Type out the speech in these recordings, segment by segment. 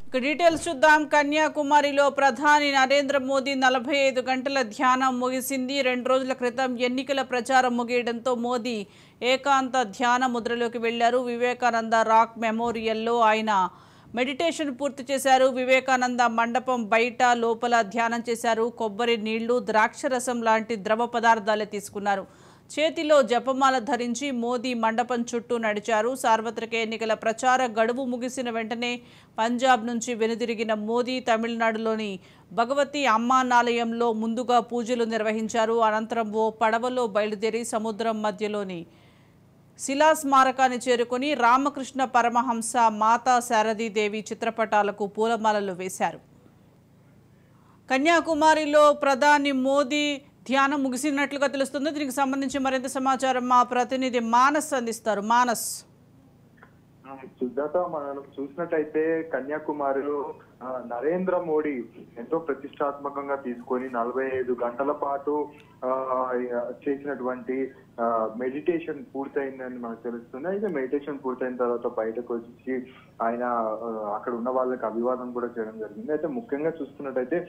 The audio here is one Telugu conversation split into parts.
ఇక డీటెయిల్స్ చూద్దాం కన్యాకుమారిలో ప్రధాని నరేంద్ర మోదీ నలభై ఐదు గంటల ధ్యానం ముగిసింది రెండు రోజుల క్రితం ఎన్నికల ప్రచారం ముగియడంతో మోదీ ఏకాంత ధ్యాన ముద్రలోకి వెళ్లారు వివేకానంద రాక్ మెమోరియల్లో ఆయన మెడిటేషన్ పూర్తి చేశారు వివేకానంద మండపం బయట లోపల ధ్యానం చేశారు కొబ్బరి నీళ్లు ద్రాక్షరసం లాంటి ద్రవ పదార్థాలే తీసుకున్నారు చేతిలో జపమాల ధరించి మోదీ మండపం చుట్టూ నడిచారు సార్వత్రిక ఎన్నికల ప్రచార గడువు ముగిసిన వెంటనే పంజాబ్ నుంచి వెనుదిరిగిన మోదీ తమిళనాడులోని భగవతి అమ్మానాలయంలో ముందుగా పూజలు నిర్వహించారు అనంతరం ఓ పడవలో బయలుదేరి సముద్రం మధ్యలోని శిలా స్మారకాన్ని చేరుకుని రామకృష్ణ పరమహంస మాతా శారదీదేవి చిత్రపటాలకు పూలమాలలు వేశారు కన్యాకుమారిలో ప్రధాని మోదీ ధ్యానం ముగిసినట్లుగా తెలుస్తుంది దీనికి సంబంధించి మరింత సమాచారం మా ప్రతినిధి మానస్ అందిస్తారు మానస్ సుజాత మనం చూసినట్టయితే కన్యాకుమారిలో ఆ, నరేంద్ర మోడీ ఎంతో ప్రతిష్టాత్మకంగా తీసుకొని నలభై ఐదు గంటల పాటు ఆ, చేసినటువంటి మెడిటేషన్ పూర్తయిందని మనకు తెలుస్తుంది అయితే మెడిటేషన్ పూర్తయిన తర్వాత బయటకు వచ్చి ఆయన ఆ, అక్కడ ఉన్న వాళ్ళకి అభివాదం కూడా చేయడం జరిగింది అయితే ముఖ్యంగా చూసుకున్నట్టయితే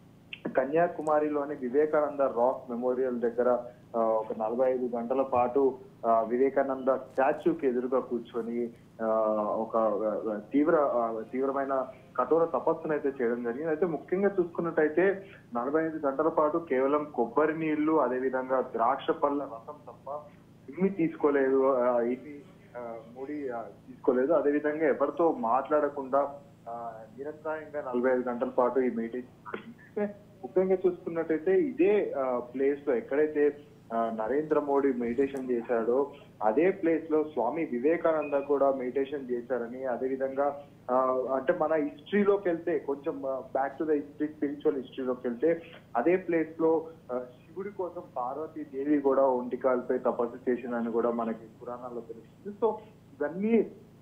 కన్యాకుమారిలోని వివేకానంద రాక్ మెమోరియల్ దగ్గర ఆ, ఒక నలభై ఐదు గంటల పాటు ఆ, వివేకానంద స్టాచ్యూకి ఎదురుగా కూర్చొని ఆ, ఒక ఆ, తీవ్ర ఆ, తీవ్రమైన కఠోర తపస్సును అయితే చేయడం జరిగింది అయితే ముఖ్యంగా చూసుకున్నట్టయితే నలభై ఐదు గంటల పాటు కేవలం కొబ్బరి నీళ్లు అదేవిధంగా ద్రాక్ష పళ్ళ రసం తప్ప ఇన్ని తీసుకోలేదు ఆ, ఇది ఆ, మోడీ ఆ, తీసుకోలేదు అదేవిధంగా ఎవరితో మాట్లాడకుండా ఆ, నిరంతరాయంగా నలభై ఐదు గంటల పాటు ఈ మెడిటేషన్ ముఖ్యంగా చూసుకున్నట్టయితే ఇదే ప్లేస్ లో ఎక్కడైతే ఆ, నరేంద్ర మోడీ మెడిటేషన్ చేశాడో అదే ప్లేస్ లో స్వామి వివేకానంద కూడా మెడిటేషన్ చేశారని అదే విధంగా ఆ, అంటే మన హిస్టరీలోకి వెళ్తే కొంచెం back to the history spiritual హిస్టరీలోకి వెళ్తే అదే ప్లేస్ లో ఆ, శివుడి కోసం పార్వతీ దేవి కూడా ఒంటికాలపై తపస్సు చేసిందని కూడా మనకి పురాణాల్లో తెలుస్తుంది సో ఇవన్నీ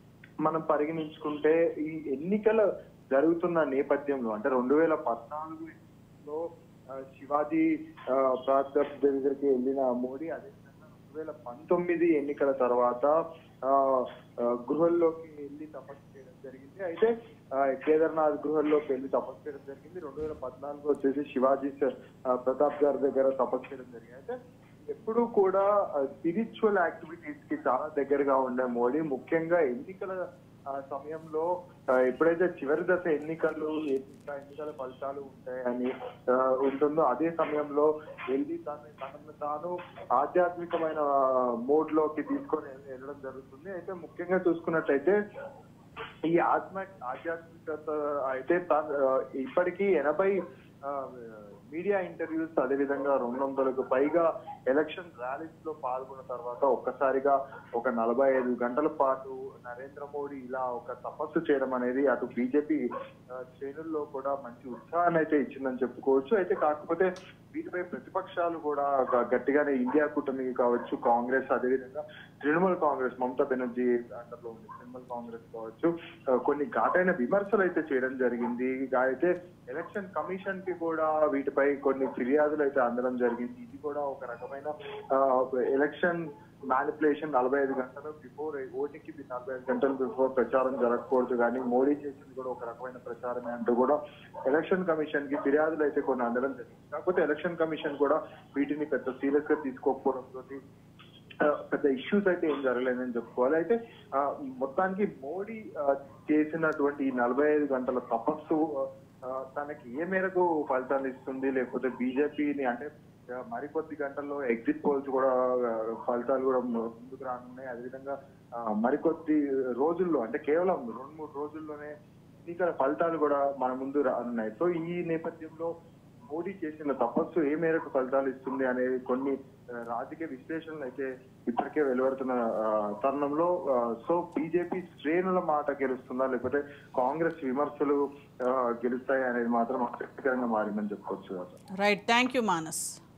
మనం పరిగణించుకుంటే ఈ ఎన్నికలు జరుగుతున్న నేపథ్యంలో అంటే రెండు వేల పద్నాలుగులో ఆ, శివాజీ ఆ, ప్రాంతం దగ్గరికి వెళ్ళిన మోడీ అదేవిధంగా రెండు వేల పంతొమ్మిది ఎన్నికల తర్వాత ఆ, ఆ, గృహల్లోకి వెళ్ళి తపస్సు చేయడం జరిగింది అయితే ఆ, కేదార్నాథ్ గృహల్లోకి వెళ్ళి తపస్సు చేయడం జరిగింది రెండు వేల పద్నాలుగు వచ్చేసి శివాజీ స- ఆ, ప్రతాప్ గారి దగ్గర తపస్సు చేయడం జరిగింది అయితే ఎప్పుడు కూడా స్పిరిచువల్ యాక్టివిటీస్ కి చాలా దగ్గరగా ఉండే మోడీ ముఖ్యంగా ఎన్నికల ఆ, సమయంలో ఆ, ఎప్పుడైతే చివరి దశ ఎన్నికలు ఎన్నిక- ఎన్నికల ఫలితాలు ఉంటాయని ఆ, ఉంటుందో అదే సమయంలో వెళ్ళి తను తనను తాను ఆధ్యాత్మికమైన మోడ్ లోకి తీసుకొని వెళ్- వెళ్ళడం జరుగుతుంది అయితే ముఖ్యంగా చూసుకున్నట్లయితే ఈ ఆత్మ ఆధ్యాత్మికత అయితే తా- ఆ, ఇప్పటికీ ఎనభై ఆ, మీడియా ఇంటర్వ్యూస్ అదేవిధంగా రెండు వందలకు పైగా ఎలక్షన్ ర్యాలీస్ లో పాల్గొన్న తర్వాత ఒక్కసారిగా ఒక నలభై ఐదు గంటల పాటు నరేంద్ర మోడీ ఇలా ఒక తపస్సు చేయడం అనేది అటు బీజేపీ శ్రేణుల్లో కూడా మంచి ఉత్సాహాన్ని అయితే ఇచ్చిందని చెప్పుకోవచ్చు అయితే కాకపోతే వీటిపై ప్రతిపక్షాలు కూడా గ- గట్టిగానే ఇండియా కూటమి కావచ్చు కాంగ్రెస్ అదేవిధంగా తృణమూల్ కాంగ్రెస్ మమతా బెనర్జీ అండర్లో ఉంది తృణమూల్ కాంగ్రెస్ కావచ్చు ఆ, కొన్ని ఘాటైన విమర్శలు అయితే చేయడం జరిగింది ఇక అయితే ఎలక్షన్ కమిషన్ కి కూడా వీటిపై కొన్ని ఫిర్యాదులు అయితే అందడం జరిగింది ఇది కూడా ఒక రకమైన ఎలక్షన్ మ్యానిపులేషన్ నలభై ఐదు గంటల బిఫోర్ ఓటింగ్ కి నలభై ఐదు గంటల బిఫోర్ ప్రచారం జరగకూడదు కానీ మోడీ చేసింది కూడా ఒక రకమైన ప్రచారమే అంటూ కూడా ఎలక్షన్ కమిషన్ కి ఫిర్యాదులు అయితే కొన్ని అందడం జరిగింది కాకపోతే ఎలక్షన్ కమిషన్ కూడా వీటిని పెద్ద సీరియస్ గా తీసుకోకపోవడంతో ఆ, పెద్ద ఇష్యూస్ అయితే ఏం జరగలేదని చెప్పుకోవాలి అయితే ఆ, మొత్తానికి మోడీ ఆ, చేసినటువంటి ఈ నలభై ఐదు గంటల తపస్సు ఆ, తనకి ఏ మేరకు ఫలితాలు ఇస్తుంది లేకపోతే బీజేపీని అంటే ఆ, మరికొద్ది గంటల్లో ఎగ్జిట్ పోల్స్ కూడా ఆ, ఫలితాలు కూడా ము- ముందుకు రానున్నాయి అదేవిధంగా ఆ, మరికొద్ది రోజుల్లో అంటే కేవలం రెండు మూడు రోజుల్లోనే ఎన్నికల ఫలితాలు కూడా మన ముందు రానున్నాయి సో ఈ నేపథ్యంలో మోడీ చేసిన తపస్సు ఏ మేరకు ఫలితాలు ఇస్తుంది అనే కొన్ని ఆ, రాజకీయ విశ్లేషణలు అయితే ఇప్పటికే వెలువడుతున్న ఆ, తరుణంలో ఆ, సో బీజేపీ శ్రేణుల మాట గెలుస్తుందా లేకపోతే కాంగ్రెస్ విమర్శలు ఆ, గెలుస్తాయి అనేది మాత్రం ఆసక్తికరంగా మారిందని చెప్పుకోవచ్చు రైట్ థ్యాంక్ యూ మానస్